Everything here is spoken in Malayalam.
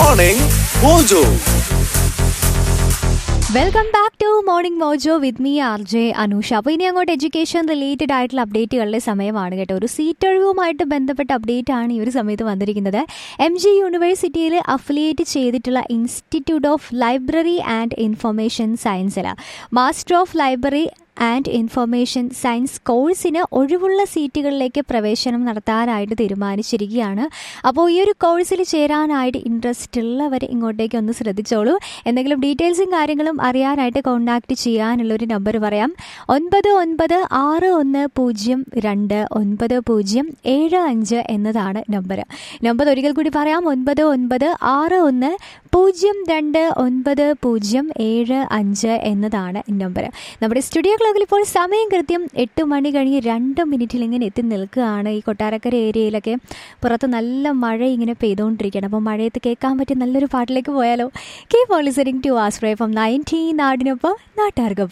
Morning Mojo. Welcome back to morning Mojo with me R J Anusha അപ്പോൾ ഇനി അങ്ങോട്ട് എഡ്യൂക്കേഷൻ റിലേറ്റഡ് ആയിട്ടുള്ള അപ്ഡേറ്റുകളുടെ സമയമാണ് കേട്ടോ ഒരു സീറ്റ് ഒഴിവുമായിട്ട് ബന്ധപ്പെട്ട അപ്ഡേറ്റ് ആണ് ഈ ഒരു സമയത്ത് വന്നിരിക്കുന്നത് എം ജി യൂണിവേഴ്സിറ്റിയിൽ അഫിലിയേറ്റ് ചെയ്തിട്ടുള്ള institute of library and information സയൻസിൽ master of library and information science കോഴ്സിന് ഒഴിവുള്ള സീറ്റുകളിലേക്ക് പ്രവേശനം നടത്താനായിട്ട് തീരുമാനിച്ചിരിക്കുകയാണ് അപ്പോൾ ഈ ഒരു കോഴ്സിൽ ചേരാനായിട്ട് ഇൻട്രസ്റ്റ് ഉള്ളവർ ഇങ്ങോട്ടേക്ക് ഒന്ന് ശ്രദ്ധിച്ചോളൂ എന്തെങ്കിലും ഡീറ്റെയിൽസും കാര്യങ്ങളും അറിയാനായിട്ട് കോൺടാക്റ്റ് ചെയ്യാനുള്ളൊരു നമ്പർ പറയാം ഒൻപത് ഒൻപത് ആറ് ഒന്ന് പൂജ്യം രണ്ട് ഒൻപത് പൂജ്യം ഏഴ് അഞ്ച് എന്നതാണ് നമ്പർ നമ്പർ ഒരിക്കൽ കൂടി പറയാം ഒൻപത് ഒൻപത് ആറ് ഒന്ന് പൂജ്യം രണ്ട് ഒൻപത് പൂജ്യം ഏഴ് അഞ്ച് എന്നതാണ് നമ്പർ നമ്മുടെ സ്റ്റുഡിയോ ക്ലോക്കിൽ ഇപ്പോൾ സമയം കൃത്യം എട്ട് മണി കഴിഞ്ഞ് രണ്ട് മിനിറ്റിൽ ഇങ്ങനെ എത്തി നിൽക്കുകയാണ് ഈ കൊട്ടാരക്കര ഏരിയയിലൊക്കെ പുറത്ത് നല്ല മഴ ഇങ്ങനെ പെയ്തുകൊണ്ടിരിക്കുകയാണ് അപ്പോൾ മഴയത്ത് കേൾക്കാൻ പറ്റിയ നല്ലൊരു പാട്ടിലേക്ക് പോയാലോ keep on listening to aspire from nineteen നാടിനൊപ്പം നാട്ടുകാർക്കൊപ്പം